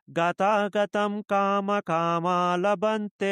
గతాగతం కామ కామాలబంతే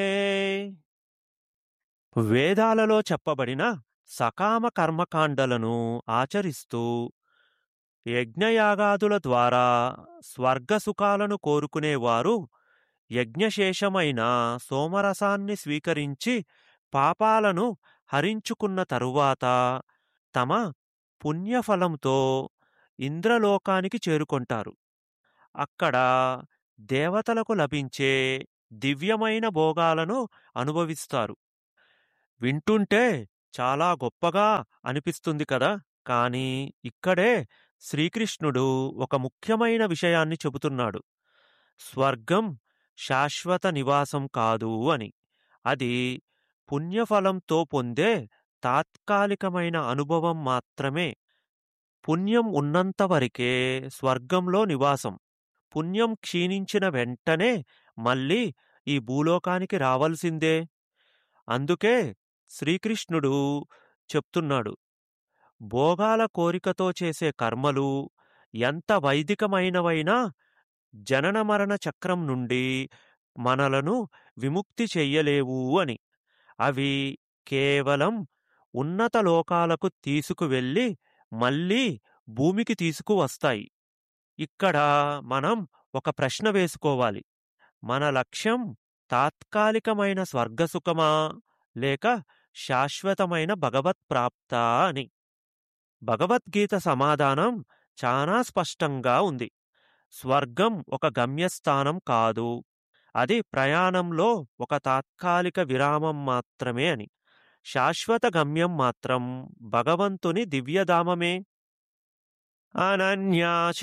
వేదాలలో చెప్పబడిన సకామ కర్మకాండలను ఆచరిస్తూ యజ్ఞయాగాదుల ద్వారా స్వర్గసుఖాలను కోరుకునేవారు యజ్ఞశేషమైన సోమరసాన్ని స్వీకరించి పాపాలను హరించుకున్న తరువాత తమ పుణ్యఫలంతో ఇంద్రలోకానికి చేరుకొంటారు అక్కడ దేవతలకు లభించే దివ్యమైన భోగాలను అనుభవిస్తారు వింటుంటే చాలా గొప్పగా అనిపిస్తుంది కదా కానీ ఇక్కడే శ్రీకృష్ణుడు ఒక ముఖ్యమైన విషయాన్ని చెబుతున్నాడు స్వర్గం శాశ్వత నివాసం కాదు అని అది పుణ్యఫలంతో పొందే తాత్కాలికమైన అనుభవం మాత్రమే పుణ్యం ఉన్నంత వరకే స్వర్గంలో నివాసం పుణ్యం క్షీణించిన వెంటనే మళ్ళీ ఈ భూలోకానికి రావలసిందే అందుకే శ్రీకృష్ణుడు చెప్తున్నాడు భోగాల కోరికతో చేసే కర్మలు ఎంత వైదికమైనవైనా జనన మరణ చక్రం నుండి మనలను విముక్తి చెయ్యలేవు అని అవి కేవలం ఉన్నత లోకాలకు తీసుకువెళ్ళి మళ్ళీ భూమికి తీసుకువస్తాయి ఇక్కడ మనం ఒక ప్రశ్న వేసుకోవాలి మన లక్ష్యం తాత్కాలికమైన స్వర్గసుఖమా లేక శాశ్వతమైన భగవత్ ప్రాప్త అని భగవద్గీత సమాధానం చాలా స్పష్టంగా ఉంది స్వర్గం ఒక గమ్యస్థానం కాదు అది ప్రయాణంలో ఒక తాత్కాలిక విరామం మాత్రమే అని శాశ్వత గమ్యం మాత్రం భగవంతుని దివ్యధామమే అనన్యా